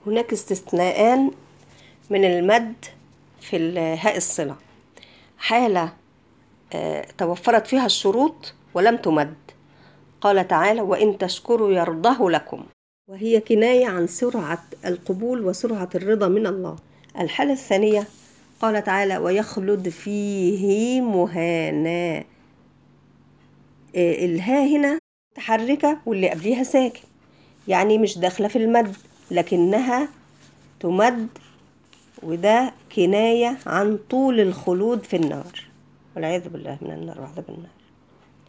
هناك استثناءان من المد في الهاء الصلة حالة آه، توفرت فيها الشروط ولم تمد قال تعالى وإن تشكروا يرضه لكم وهي كناية عن سرعة القبول وسرعة الرضا من الله الحالة الثانية قال تعالى ويخلد فيه مهانا آه، الها هنا متحركة واللي قبليها ساكن يعني مش داخلة في المد لكنها تمد وده كناية عن طول الخلود في النار والعياذ بالله من النار وعذاب النار